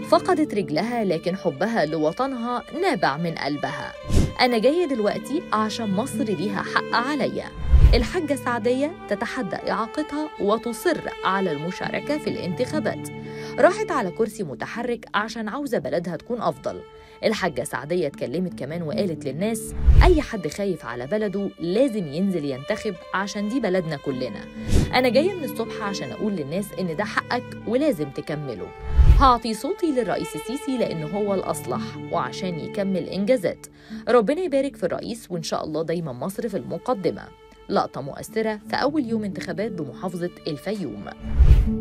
فقدت رجلها لكن حبها لوطنها نابع من قلبها أنا جاية دلوقتي عشان مصر ليها حق عليا الحاجة سعدية تتحدى إعاقتها وتصر على المشاركة في الانتخابات راحت على كرسي متحرك عشان عاوزة بلدها تكون أفضل الحاجة سعدية اتكلمت كمان وقالت للناس أي حد خايف على بلده لازم ينزل ينتخب عشان دي بلدنا كلنا أنا جاية من الصبح عشان أقول للناس إن ده حقك ولازم تكمله هعطي صوتي للرئيس السيسي لأنه هو الأصلح وعشان يكمل إنجازات ربنا يبارك في الرئيس وإن شاء الله دايما مصر في المقدمة لقطة مؤثرة في أول يوم انتخابات بمحافظة الفيوم